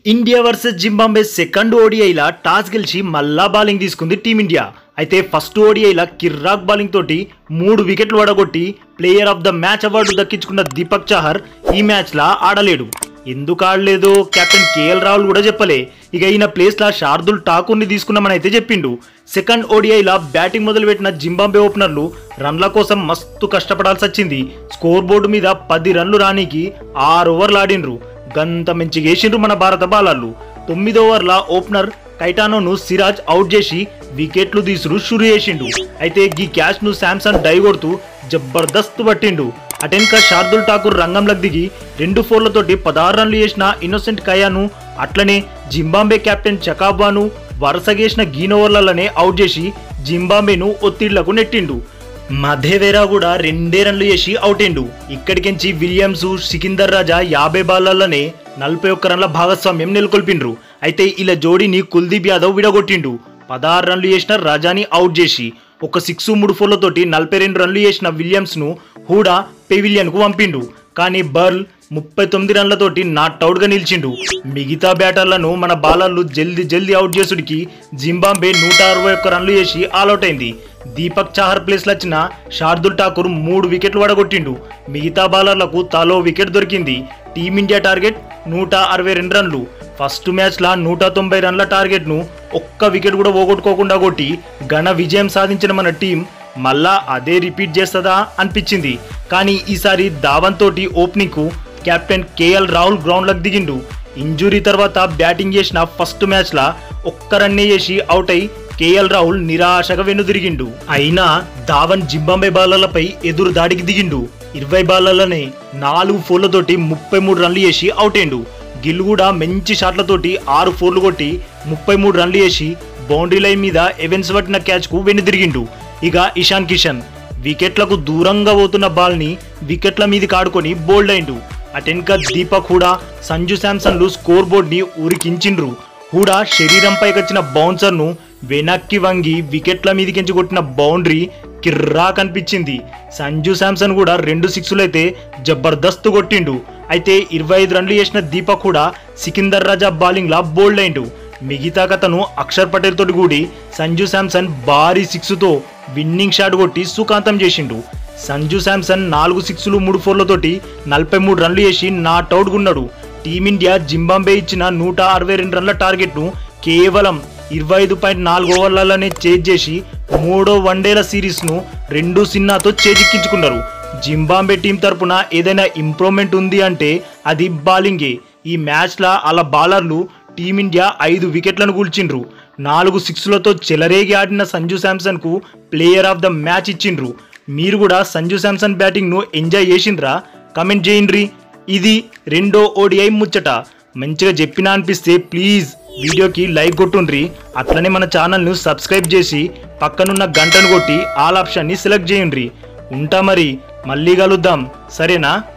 India versus Zimbabwe second ఓడిఐలా toss గెలిచి మళ్ళా బౌలింగ్ తీసుకుంది టీమిండియా అయితే ఫస్ట్ ఓడిఐలా కిర్రాక్ బౌలింగ్ తోటి మూడు వికెట్లు వడగొట్టి player of the match award దక్కించుకున్న దీపక్ చాహర్ ఈ మ్యాచ్లా ఆడలేడు ఎందుకు ఆడలేదో కెప్టెన్ కేఎల్ రాహుల్ కూడా చెప్పలే ఇక ఈయన ప్లేస్లా శార్దుల్ ఠాకూర్ని తీసుకున్నామని అయితే చెప్పిండు సెకండ్ ఓడిఐలా బ్యాటింగ్ మొదలుపెట్టిన జింబాంబే ఓపెనర్లు రన్ల కోసం మస్తు కష్టపడాల్సి వచ్చింది స్కోర్ బోర్డు మీద పది రన్లు రానికి ఆరు ఓవర్లు ఆడిండ్రు గంత మంచిగా వేసిండ్రు మన భారత బాలర్లు తొమ్మిది ఓవర్ల ఓపెనర్ కైటానోను సిరాజ్ అవుట్ చేసి వికెట్లు తీసుడు షురు చేసిండు అయితే గీ క్యాచ్ ను శాంసంగ్ డై కొడుతూ జబర్దస్త్ పట్టిండు అటెన్క శార్దుల్ ఠాకూర్ రంగంలోకి దిగి రెండు ఫోర్లతోటి పదహారు రన్లు చేసిన ఇన్నోసెంట్ కయాను అట్లనే జింబాంబే కెప్టెన్ చకాబాను వరుసగేసిన గీన్ ఓవర్లలోనే అవుట్ చేసి జింబాంబేను ఒత్తిళ్లకు నెట్టిండు మధేవేరా కూడా రెండే రన్లు చేసి అవుట్ అయిండు ఇక్కడికించి విలియమ్స్ సికిందర్ రాజా యాభై బాల్లలోనే నలభై ఒక్క రన్ల భాగస్వామ్యం నెలకొల్పిండ్రు అయితే ఇలా జోడీని కుల్దీప్ యాదవ్ విడగొట్టిండు పదహారు రన్లు చేసిన రాజాని అవుట్ చేసి ఒక సిక్స్ మూడు ఫోర్లతోటి నలభై రెండు రన్లు చేసిన విలియమ్స్ ను హూడా పెవిలియన్ కు పంపిండు కానీ బర్ల్ ముప్పై తొమ్మిది రన్లతోటి నాట్ అవుట్ గా నిలిచిండు మిగతా బ్యాటర్లను మన బాలర్లు జల్దీ జల్దీ అవుట్ చేసుడికి జింబాంబే నూట అరవై ఒక్క రన్లు చేసి ఆల్అౌట్ అయింది దీపక్ చాహర్ ప్లేస్ లో వచ్చిన శార్దుల్ ఠాకూర్ మూడు వికెట్లు వడగొట్టిండు మిగతా బౌలర్లకు తలో వికెట్ దొరికింది టీమిండియా టార్గెట్ నూట అరవై రెండు రన్లు ఫస్ట్ మ్యాచ్ లా నూట తొంభై రన్ల టార్గెట్ ను ఒక్క వికెట్ కూడా పోగొట్టుకోకుండా కొట్టి ఘన విజయం సాధించిన మన టీం మళ్ళా అదే రిపీట్ చేస్తుందా అనిపించింది కానీ ఈసారి ధావన్ తోటి ఓపెనింగ్ కు కెప్టెన్ కేఎల్ రాహుల్ గ్రౌండ్లకు దిగిండు ఇంజురీ తర్వాత బ్యాటింగ్ చేసిన ఫస్ట్ మ్యాచ్ లా ఒక్క రన్నే చేసి అవుట్ అయి కేఎల్ రాహుల్ నిరాశగా వెనుదిరిగిండు అయినా ధావన్ జింబాంబే బాలర్లపై ఎదురు దాడికి దిగిండు ఇరవై బాలర్లనే నాలుగు ఫోర్లతోటి ముప్పై మూడు రన్లు చేసి అవుట్ అయిండు గిల్ కూడా మంచి షాట్లతోటి ఆరు ఫోర్లు కొట్టి ముప్పై మూడు రన్లు చేసి బౌండరీ లైన్ మీద ఎవెన్స్ పట్టిన క్యాచ్ కు వెనుదిరిగిండు ఇక ఇషాన్ కిషన్ వికెట్లకు దూరంగా పోతున్న బాల్ ని వికెట్ల మీద కాడుకొని బోల్డ్ అయిండు అటెన్క దీపక్ హూడా సంజు శాంసన్లు స్కోర్ బోర్డ్ ని ఉరికించిండ్రు హూడా శరీరంపైకి వచ్చిన బౌన్సర్ ను వెనక్కి వంగి వికెట్ల మీదకించి కొట్టిన బౌండరీ కిర్రా కనిపించింది సంజు శాంసన్ కూడా రెండు సిక్స్లైతే జబర్దస్త్ కొట్టిండు అయితే ఇరవై ఐదు రన్లు చేసిన దీపక్ కూడా సికిందర్ రాజా బౌలింగ్ లా బోల్డ్ అయిండు మిగతా కథను అక్షర్ పటేల్ తోటి కూడి సంజు శాంసన్ భారీ సిక్స్ తో విన్నింగ్ షాట్ కొట్టి సుఖాంతం చేసిండు సంజు శాంసన్ నాలుగు సిక్స్లు మూడు ఫోర్లతోటి నలభై మూడు రన్లు చేసి నాట్ అవుట్ ఉన్నాడు టీమిండియా జింబాంబే ఇచ్చిన నూట అరవై రెండు రన్ల టార్గెట్ ను కేవలం ఇరవై ఐదు పాయింట్ నాలుగు ఓవర్లలోనే చేజ్ చేసి మూడో వన్డేల సిరీస్ ను రెండు సిన్నాతో చేజిక్కించుకున్నారు జింబాంబే టీం తరపున ఏదైనా ఇంప్రూవ్మెంట్ ఉంది అంటే అది బౌలింగే ఈ మ్యాచ్లా అలా బౌలర్లు టీమిండియా ఐదు వికెట్లను కూల్చిండ్రు నాలుగు సిక్స్లతో చెలరేగి ఆడిన సంజు శాంసన్ కు ప్లేయర్ ఆఫ్ ద మ్యాచ్ ఇచ్చిండ్రు మీరు కూడా సంజు శాంసన్ బ్యాటింగ్ ను ఎంజాయ్ చేసిండ్రా కమెంట్ చేయండ్రి ఇది రెండో ఓడిఐ ముచ్చట మంచిగా చెప్పినా అనిపిస్తే ప్లీజ్ వీడియోకి లైక్ కొట్టుండ్రి అట్లనే మన ఛానల్ను సబ్స్క్రైబ్ చేసి పక్కనున్న గంటను కొట్టి ఆల్ ఆప్షన్ని సెలెక్ట్ చేయండి ఉంటా మరి మళ్ళీ కలుద్దాం సరేనా